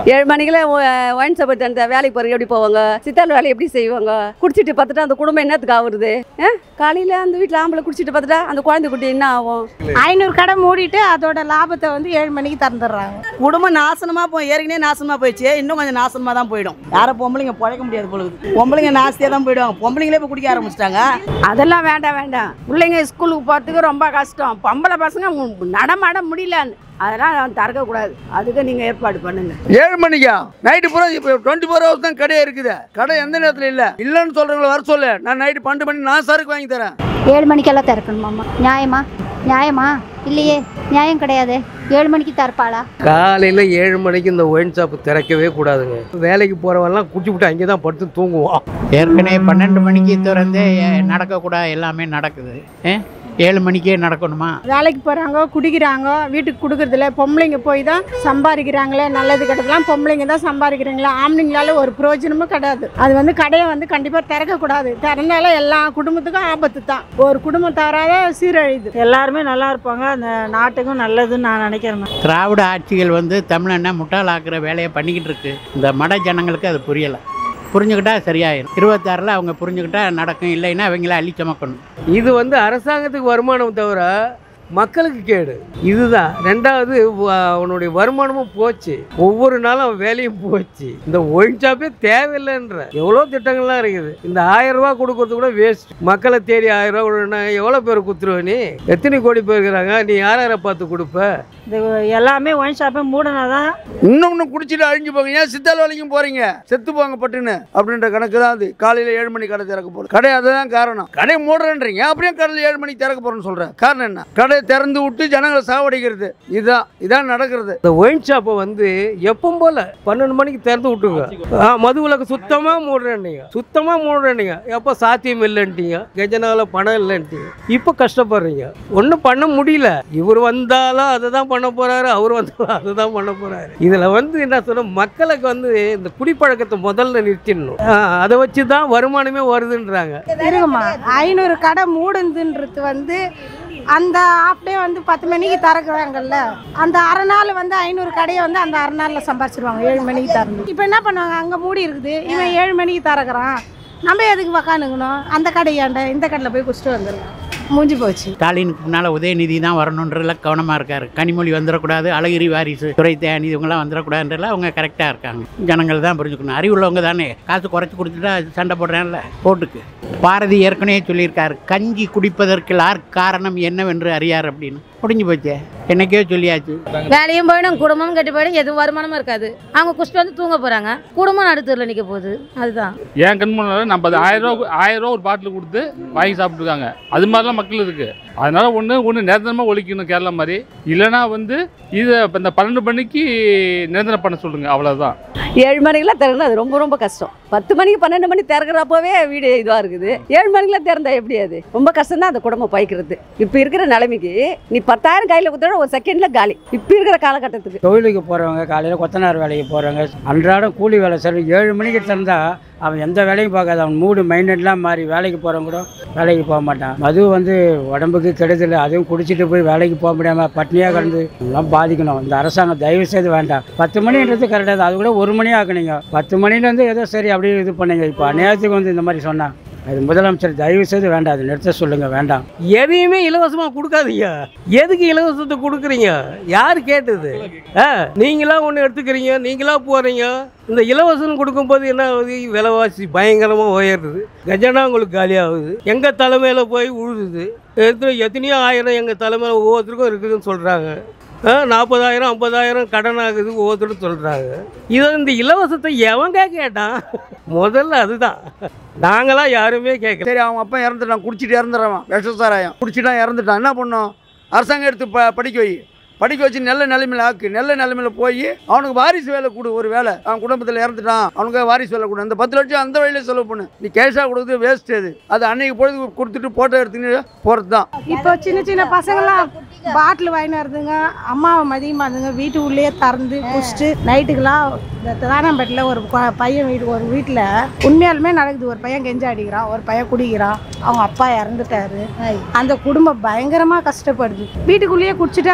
ஏழு மணிக்கெல்லாம் wine shop எடுத்து வேலைக்கு போகிறவங்க எப்படி போவாங்க சித்தாள் வேலை எப்படி செய்வாங்க குடிச்சிட்டு பார்த்துட்டு அந்த குடும்பம் என்னத்துக்கு ஆகுறது ஆ? காலையில அந்த வீட்டில் ஆம்பளை குடிச்சிட்டு பார்த்துட்டா அந்த குழந்தை குட்டி என்ன ஆகும் ஐநூறு கடை மூடிட்டு அதோட லாபத்தை வந்து ஏழு மணிக்கு திறந்துடுறாங்க குடும்பம் நாசனமா போய் ஏற்கனவே நாசமா போயிடுச்சு இன்னும் கொஞ்சம் நாசனமா தான் போயிடும் யாரும் பொம்பளைங்க பிழைக்க முடியாது பொழுது பொம்பளைங்க நாஸ்தியா தான் போயிடுவாங்க பொம்பளைங்களே இப்போ குடிக்க ஆரம்பிச்சிட்டாங்க அதெல்லாம் வேண்டாம் வேண்டாம் பிள்ளைங்க ஸ்கூலுக்கு போகிறதுக்கு ரொம்ப கஷ்டம் பொம்பளை பசங்க மு- நடமாட முடியல அதெல்லாம் அவன் திறக்கக்கூடாது அதுக்கு நீங்கள் ஏற்பாடு பண்ணுங்க ஏழு மணிக்கா நைட்டு பூரா இப்போ டுவெண்ட்டி ஃபோர் ஹவர்ஸ் தான் கடையே இருக்குது கடை எந்த நேரத்தில் இல்லை இல்லைன்னு சொல்கிறவங்கள வர சொல்லு நான் நைட்டு பன்னெண்டு மணி நான் சரக்கு வாங்கி தரேன் ஏழு மணிக்கெல்லாம் திறக்கணுமாம்மா நியாயமா நியாயமா இல்லையே நியாயம் கிடையாது ஏழு மணிக்கு திறப்பாளா காலையில் ஏழு மணிக்கு இந்த ஒயின் ஷாப் திறக்கவே கூடாதுங்க வேலைக்கு போகிறவெல்லாம் குடிச்சுவிட்டு அங்கே தான் படுத்து தூங்குவான் ஏற்கனவே பன்னெண்டு மணிக்கு திறந்தே எ- நடக்கக்கூடாது எல்லாமே நடக்குது ஏ? ஏழு மணிக்கே நடக்கணுமா வேலைக்கு போகிறாங்க குடிக்கிறாங்க வீட்டுக்கு கொடுக்குறதில்ல பொம்பளைங்க போய் தான் சம்பாதிக்கிறாங்களே நல்லது கெட்டதெல்லாம் பொம்பளைங்க தான் சம்பாதிக்கிறாங்களே ஆம்பளைங்களால ஒரு பிரயோஜனமும் கிடையாது அது வந்து கடையை வந்து கண்டிப்பாக திறக்கக்கூடாது திறந்தால எல்லா குடும்பத்துக்கும் ஆபத்து தான் ஒரு குடும்பம் தவறாத சீரழிது எல்லாருமே நல்லா இருப்பாங்க அந்த நாட்டுக்கும் நல்லதுன்னு நான் நினைக்கிறேன் திராவிட ஆட்சிகள் வந்து தமிழனை முட்டாளாக்குற வேலையை பண்ணிக்கிட்டு இருக்கு இந்த மட ஜனங்களுக்கு அது புரியலை புரிஞ்சுக்கிட்டா சரியாயிரும் இருபத்தாறில் அவங்க புரிஞ்சுக்கிட்டா நடக்கும் இல்லைன்னா அவங்கள அள்ளி சுமக்கணும் இது வந்து அரசாங்கத்துக்கு வருமானம் தவிர மக்களுக்கு கேடு இதுதான் ரெண்டாவது வ- அவனுடைய வருமானமும் போச்சு ஒவ்வொரு நாளும் அவன் வேலையும் போச்சு இந்த ஒயின் ஷாப்பே தேவையில்லைன்ற எவ்வளோ திட்டங்கள்லாம் இருக்குது இந்த ஆயிரம் ரூபா கொடுக்கறது கூட வேஸ்ட் மக்களை தேடி ஆயிரம் ரூபா கொடுனா எவ்வளோ பேர் குத்துருவ நீ எத்தனை கோடி பேர் இருக்கிறாங்க நீ யார் யாரை பார்த்து கொடுப்ப இது எல்லாமே ஒயின் ஷாப்பே மூடனாதான் இன்னும் இன்னும் குடிச்சிட்டு அழிஞ்சு போங்க ஏன் சித்தாள் வேலைக்கும் போறீங்க செத்து போங்க பட்டுன்னு அப்படின்ற கணக்கு தான் அது காலையில் ஏழு மணி கடை திறக்க போகிறோம் கடை அதுதான் காரணம் கடை மூடுறேன்றீங்க அப்படியே கடையில் ஏழு மணிக்கு திறக்க போறேன்னு சொல்கிறேன் காரணம் என்ன கடை திறந்து விட்டு ஜனங்களை சாவடிக்கிறது இதுதான் இதான் நடக்கிறது இந்த ஒயின் ஷாப்பை வந்து எப்பவும் போல பன்னெண்டு மணிக்கு திறந்து விட்டுங்க ஆ, மது விலக்கு சுத்தமாக மூடுறேன்னீங்க சுத்தமாக மூடுறேன்னீங்க எப்போ சாத்தியம் இல்லைன்ட்டீங்க கஜனால பணம் இல்லைன்ட்டீங்க இப்போ கஷ்டப்படுறீங்க ஒன்றும் பண்ண முடியல இவர் வந்தாலும் அதை தான் பண்ண போறாரு அவர் வந்தாலும் அதை தான் பண்ண போறாரு இதில் வந்து என்ன சொன்ன மக்களுக்கு வந்து இந்த குடிப்பழக்கத்தை முதல்ல நிறுத்திடணும் ஆ, அதை வச்சு தான் வருமானமே வருதுன்றாங்க இருக்குமா ஐநூறு கடை மூடுதுன்றது வந்து அந்த ஆஃப் டே வந்து பத்து மணிக்கு திறக்கிறாங்கல்ல அந்த அரை நாள் வந்து ஐநூறு கடையை வந்து அந்த அரை நாளில் சம்பாரிச்சிருவாங்க ஏழு மணிக்கு திறந்து இப்போ என்ன பண்ணுவாங்க அங்கே மூடி இருக்குது இவன் ஏழு மணிக்கு திறக்கிறான் நம்ம எதுக்கு உக்காந்துக்கணும் அந்த கடையாண்ட இந்த கடையில் போய் குடிச்சிட்டு வந்துடலாம் மூஞ்சி போச்சு ஸ்டாலினுக்கு முன்னால் உதயநிதி தான் வரணுன்றதுல கவனமாக இருக்காரு கனிமொழி வந்துடக்கூடாது அழகிரி வாரிசு துறை தேனி இவங்கெல்லாம் வந்துடக்கூடாதுன்றதுல அவங்க கரெக்டாக இருக்காங்க ஜனங்கள் தான் புரிஞ்சுக்கணும் அறிவுள்ளவங்க தானே காசு குறைச்சி கொடுத்துட்டா சண்டை போடுறேன்ல ஓட்டுக்கு பாரதி ஏற்கனவே சொல்லியிருக்காரு கஞ்சி குடிப்பதற்கு யார் காரணம் என்னவென்று அறியார் அப்படின்னு முடிஞ்சு போச்சே என்னைக்கோ சொல்லியாச்சு வேலையும் போயிடும் குடும்பமும் கட்டி போயிடும் எதுவும் வருமானமும் இருக்காது அவங்க குஷ்டு வந்து தூங்க போறாங்க குடும்பம் நடுத்தூரில் நிற்க போகுது அதுதான் ஏன் கண் முன்னால நம்ம அது ஆயிரம் ரூபா ஆயிரம் ரூபா ஒரு பாட்டில் கொடுத்து வாங்கி சாப்பிட்ருக்காங்க அது மாதிரிலாம் மக்கள் இருக்கு அதனால ஒன்று ஒன்று நிரந்தரமாக ஒழிக்கணும் கேரளா மாதிரி இல்லைன்னா வந்து இதை இப்போ இந்த பன்னெண்டு மணிக்கு நிரந்தரம் பண்ண சொல்லுங்க அவ்வளோதான் ஏழு மணிக்கெல்லாம் திறந்தா அது ரொம்ப ரொம்ப கஷ்டம் பத்து மணிக்கு பன்னெண்டு மணி திறக்கிறப்பவே வீடு இதுவாக இருக்குது ஏழு மணிக்கெல்லாம் திறந்தா எப்படி அது ரொம்ப கஷ்டம் தான் அந்த குடும்பம் பைக்கிறது இப்போ இருக்கிற நிலைமைக்கு நீ பத்தாயிரம் கையில் கொடுத்தா ஒரு செகண்டில் காலி இப்போ இருக்கிற காலகட்டத்துக்கு தொழிலுக்கு போகிறவங்க காலையில் கொத்தனார் வேலைக்கு போகிறவங்க அன்றாடம் கூலி வேலை செய்ய ஏழு மணிக்கு திறந்தா அவன் எந்த வேலையும் பார்க்காது அவன் மூடு மைண்டெல்லாம் மாறி வேலைக்கு போகிறவங்க கூட வேலைக்கு போக மாட்டான் மது வந்து உடம்புக்கு கெடுதல் அதுவும் குடிச்சிட்டு போய் வேலைக்கு போக முடியாமல் பட்னியாக கிடந்து எல்லாம் பாதிக்கணும் இந்த அரசாங்கம் தயவு செய்து வேண்டாம் பத்து மணின்றது கரெக்டாக தான் அது கூட ஒரு மணி ஆக்குனீங்க பத்து மணிலேருந்து ஏதோ சரி அப்படியே இது பண்ணுங்க இப்போ அந்நேரத்துக்கு வந்து இந்த மாதிரி சொன்னான் அது முதலமைச்சர் தயவு செய்து வேண்டாம் அது நிறுத்த சொல்லுங்கள் வேண்டாம் எதையுமே இலவசமாக கொடுக்காதீங்க எதுக்கு இலவசத்தை கொடுக்குறீங்க யார் கேட்டது ஆ நீங்களா ஒன்று எடுத்துக்கிறீங்க நீங்களா போகிறீங்க இந்த இலவசம் கொடுக்கும்போது என்ன ஆகுது விலைவாசி பயங்கரமாக உயருது கஜனா உங்களுக்கு காலியாகுது எங்கள் தலைமையில் போய் உழுதுது எத்தனை எத்தனையோ ஆயிரம் எங்கள் தலைமையில் ஒவ்வொருத்தருக்கும் இருக்குதுன்னு சொல்கிறாங்க நாற்பதாயிரம் ஐம்பதாயிரம் கடன் ஆகுது ஒவ்வொருத்தரும் சொல்கிறாங்க இதை இந்த இலவசத்தை எவங்க கேட்டான் முதல்ல அதுதான் நாங்களாம் யாருமே கேட்கல சரி அவன் அப்பா இறந்துட்டான் குடிச்சிட்டு இறந்துடுறான் விஷசாராயம் குடிச்சிட்டான் இறந்துட்டான் என்ன பண்ணோம் அரசாங்கம் எடுத்து ப படிக்க வை படிக்க வச்சு நல்ல நிலைமையில ஆக்கு நல்ல நிலைமையில போய் அவனுக்கு வாரிசு வேலை கொடு ஒரு வேலை அவன் குடும்பத்தில் இறந்துட்டான் அவனுக்கு வாரிசு வேலை கொடு அந்த பத்து லட்சம் அந்த வழியில செலவு பண்ணு நீ கேஷாக கொடுக்குறது வேஸ்ட் அது அது அன்னைக்கு பொழுது கொடுத்துட்டு போட்டோ எடுத்துன்னு போகிறது தான் இப்போ சின்ன சின்ன பசங்களாம் பாட்டில் வாங்கிட்டு வருதுங்க அம்மாவை மதியமாக இருந்துங்க வீட்டு உள்ளே திறந்து குடிச்சிட்டு நைட்டுக்கெல்லாம் இந்த தானாம்பேட்டில் ஒரு கொ- பையன் வீடு ஒரு வீட்டில் உண்மையாலுமே நடக்குது ஒரு பையன் கெஞ்சா அடிக்கிறான் ஒரு பையன் குடிக்கிறான் அவங்க அப்பா இறந்துட்டாரு அந்த குடும்பம் பயங்கரமாக கஷ்டப்படுது வீட்டுக்குள்ளேயே குடிச்சிட்டு அந்த பசங்க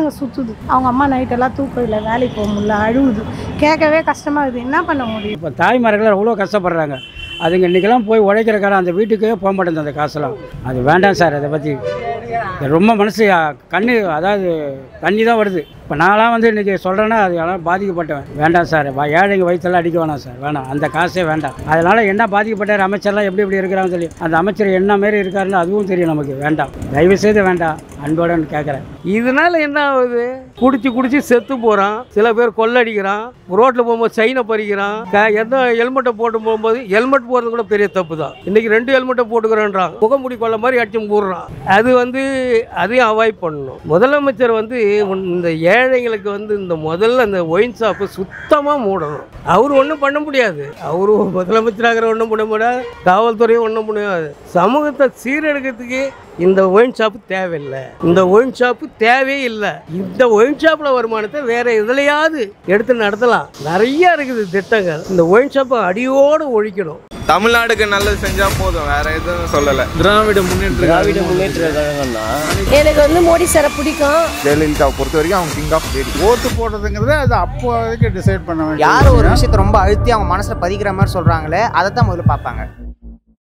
தலை சுற்றுது அவங்க அம்மா நைட்டெல்லாம் தூக்கம் இல்லை வேலைக்கு போக முடியல அழுவுது கேட்கவே கஷ்டமாக இருக்குது என்ன பண்ண முடியும் இப்போ தாய்மார்கள் அவ்வளோ கஷ்டப்படுறாங்க அதுங்க இன்றைக்கெல்லாம் போய் உழைக்கிற காலம் அந்த வீட்டுக்கே போக மாட்டேங்குது அந்த காசெல்லாம் அது வேண்டாம் சார் அதை பற்றி ரொம்ப மனசு கண்ணு அதாவது தண்ணி தான் வருது இப்போ நான்லாம் வந்து இன்றைக்கி சொல்கிறேன்னா அது எல்லாம் பாதிக்கப்பட்டவன் வேண்டாம் சார் வ- ஏழைங்க வயிற்றெல்லாம் அடிக்க வேணாம் சார் வேணாம் அந்த காசே வேண்டாம் அதனால் என்ன பாதிக்கப்பட்டார் அமைச்சர்லாம் எப்படி எப்படி இருக்கிறாங்கன்னு சொல்லி அந்த அமைச்சர் என்ன மாரி இருக்காருன்னு அதுவும் தெரியும் நமக்கு வேண்டாம் தயவு செய்து வேண்டாம் அன்போடு கேட்குறேன் இதனால என்ன ஆகுது குடிச்சு குடிச்சு செத்து போகிறான் சில பேர் கொள்ளடிக்கிறான் ரோட்டில் போகும்போது செயினை பறிக்கிறான் க- எந்த ஹெல்மெட்டை போட்டு போகும்போது ஹெல்மெட் போடுறது கூட பெரிய தப்பு தான் இன்னைக்கு ரெண்டு ஹெல்மெட்டை போட்டுக்கிறேன்றான் முகமுடி கொள்ள மாதிரி அடிச்சு போடுறான் அது வந்து அதையும் அவாய்ட் பண்ணணும் முதலமைச்சர் வந்து உன்- இந்த ஏழைங்களுக்கு வந்து இந்த முதல்ல அந்த ஒயின் ஷாப்பு சுத்தமாக மூடணும் அவர் ஒன்றும் பண்ண முடியாது அவரு முதலமைச்சராகிற ஒன்றும் பண்ண முடியாது காவல்துறையும் ஒன்றும் முடியாது சமூகத்தை சீரழிக்கிறதுக்கு இந்த ஒயின் ஷாப்பு தேவையில்லை இந்த ஒயின் ஷாப்பு தேவையே இல்லை இந்த ஒயின் ஷாப்பில் வருமானத்தை வேற எதுலையாவது எடுத்து நடத்தலாம் நிறைய இருக்குது திட்டங்கள் இந்த ஒயின் ஷாப்பை அடியோடு ஒழிக்கணும் தமிழ்நாடுக்கு நல்லது செஞ்சா போதும் வேற எதுவும் சொல்லல திராவிட முன்னேற்ற திராவிட முன்னேற்ற கழகம்னா எனக்கு வந்து மோடி சாரை பிடிக்கும் ஜெயலலிதாவை பொறுத்த வரைக்கும் அவங்க கிங் ஆஃப் லேடி ஓட்டு போடுறதுங்கிறது அது அப்போதைக்கு டிசைட் பண்ண வேண்டியது யார் ஒரு விஷயத்தை ரொம்ப அழுத்தி அவங்க மனசுல பதிக்கிற மாதிரி சொல்றாங்களே அதை தான் முதல்ல பார்ப்பாங்க